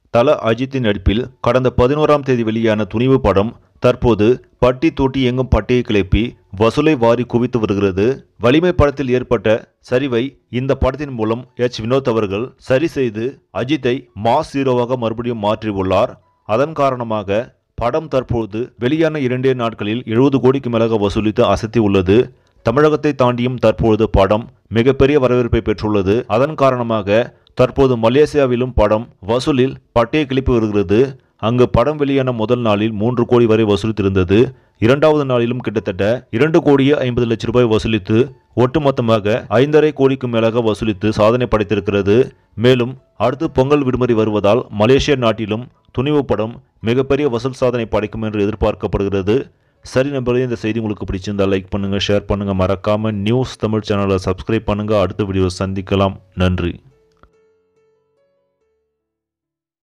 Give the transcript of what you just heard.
தல அஜித்தின் நடிப்பில் கடந்த பதினோராம் தேதி வெளியான துணிவு படம் தற்போது பட்டி தொட்டி எங்கும் பட்டியை கிளப்பி வசூலை வாரி குவித்து வருகிறது வலிமை படத்தில் ஏற்பட்ட சரிவை இந்த படத்தின் மூலம் எச் வினோத் அவர்கள் சரி செய்து அஜித்தை மாஸ் ஹீரோவாக மறுபடியும் மாற்றியுள்ளார் அதன் காரணமாக படம் தற்போது வெளியான இரண்டே நாட்களில் எழுபது கோடிக்கு மேலாக வசூலித்து அசத்தி உள்ளது தமிழகத்தை தாண்டியும் தற்பொழுது படம் மிகப்பெரிய வரவேற்பை பெற்றுள்ளது அதன் காரணமாக தற்போது மலேசியாவிலும் படம் வசூலில் பட்டையை கிளப்பி வருகிறது அங்கு படம் வெளியான முதல் நாளில் மூன்று கோடி வரை வசூலித்திருந்தது இரண்டாவது நாளிலும் கிட்டத்தட்ட இரண்டு கோடியே ஐம்பது லட்சம் ரூபாய் வசூலித்து ஒட்டுமொத்தமாக ஐந்தரை கோடிக்கு மேலாக வசூலித்து சாதனை படைத்திருக்கிறது மேலும் அடுத்து பொங்கல் விடுமுறை வருவதால் மலேசிய நாட்டிலும் துணிவு படம் மிகப்பெரிய வசூல் சாதனை படைக்கும் என்று எதிர்பார்க்கப்படுகிறது சரி நம்பர்களே இந்த செய்தி உங்களுக்கு பிடிச்சிருந்தா லைக் பண்ணுங்க ஷேர் பண்ணுங்க மறக்காம நியூஸ் தமிழ் சேனலை சப்ஸ்கிரைப் பண்ணுங்க அடுத்த வீடியோ சந்திக்கலாம் நன்றி